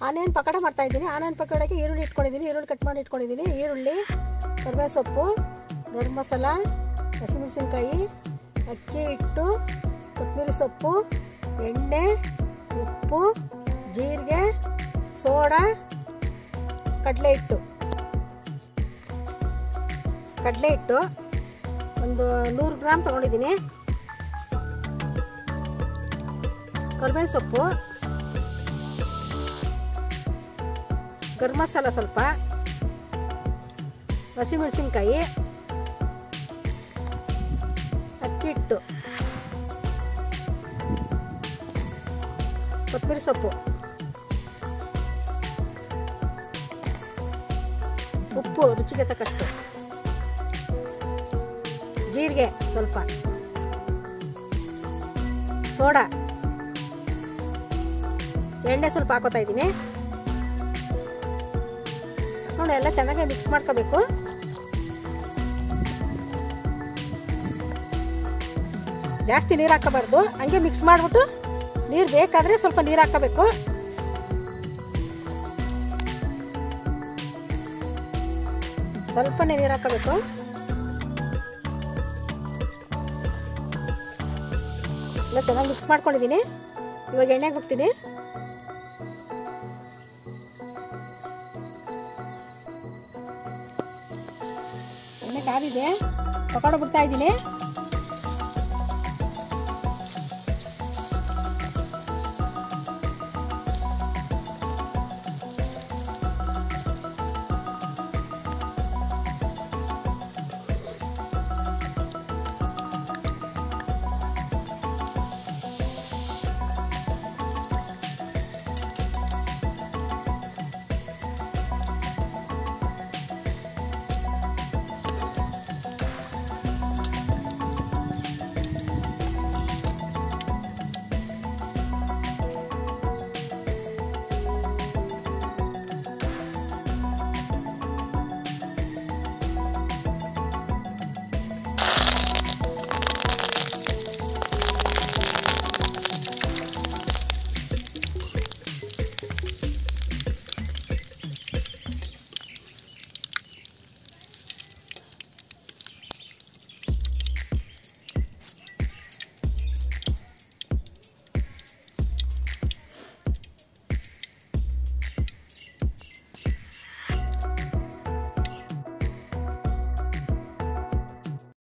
onion pakoda ಮಾಡ್ತಾ ಇದ್ದೀನಿ onion ಪಕೋಡಕ್ಕೆ ಈರುಳ್ಳಿ ಇಟ್ಕೊಂಡಿದ್ದೀನಿ ಈರುಳ್ಳಿ ಕಟ್ ಮಾಡಿ ಇಟ್ಕೊಂಡಿದ್ದೀನಿ ಈರುಳ್ಳಿ ಕರಿಬೇವು ಸೊಪ್ಪು ಗರಂ ಮಸಾಲ ಹಸಿಮೆಣಸಿನ್ಕಾಯಿ ಅಕ್ಕಿ ಹಿಟ್ಟು ಕೊತ್ತಂಬರಿ ಸೊಪ್ಪು ಎಣ್ಣೆ ಉಪ್ಪು ಜೀರಿಗೆ ಸೋಡಾ ಕಡಲೆ ಹಿಟ್ಟು ಕಡಲೆ ಹಿಟ್ಟು ಒಂದು ನೂರು ಗ್ರಾಮ್ ತೊಗೊಂಡಿದ್ದೀನಿ ಕರಿಬೇವು ಸೊಪ್ಪು ಗರಂ ಮಸಾಲ ಸ್ವಲ್ಪ ಹಸಿಮೆಣಸಿನ್ಕಾಯಿ ಅಕ್ಕಿ ಹಿಟ್ಟು ಕೊತ್ತಂಬರಿ ಸೊಪ್ಪು ಉಪ್ಪು ರುಚಿಗೆ ತಕ್ಕಷ್ಟು ಜೀರಿಗೆ ಸ್ವಲ್ಪ ಸೋಡಾ ಎಣ್ಣೆ ಸ್ವಲ್ಪ ಹಾಕೋತಾ ಇದ್ದೀನಿ ನೋಡಿ ಎಲ್ಲ ಚೆನ್ನಾಗಿ ಮಿಕ್ಸ್ ಮಾಡ್ಕೋಬೇಕು ಜಾಸ್ತಿ ನೀರು ಹಾಕೋಬಾರ್ದು ಹಂಗೆ ಮಿಕ್ಸ್ ಮಾಡಿಬಿಟ್ಟು ನೀರು ಬೇಕಾದರೆ ಸ್ವಲ್ಪ ನೀರು ಹಾಕೋಬೇಕು ಸ್ವಲ್ಪನೇ ನೀರು ಹಾಕೋಬೇಕು ಎಲ್ಲ ಚೆನ್ನಾಗಿ ಮಿಕ್ಸ್ ಮಾಡ್ಕೊಂಡಿದ್ದೀನಿ ಇವಾಗ ಎಣ್ಣೆಗೆ ಹೋಗ್ತೀನಿ ಎಣ್ಣೆ ಕಾದಿದೆ ಪಕೋಡ ಬಿಡ್ತಾ ಇದ್ದೀನಿ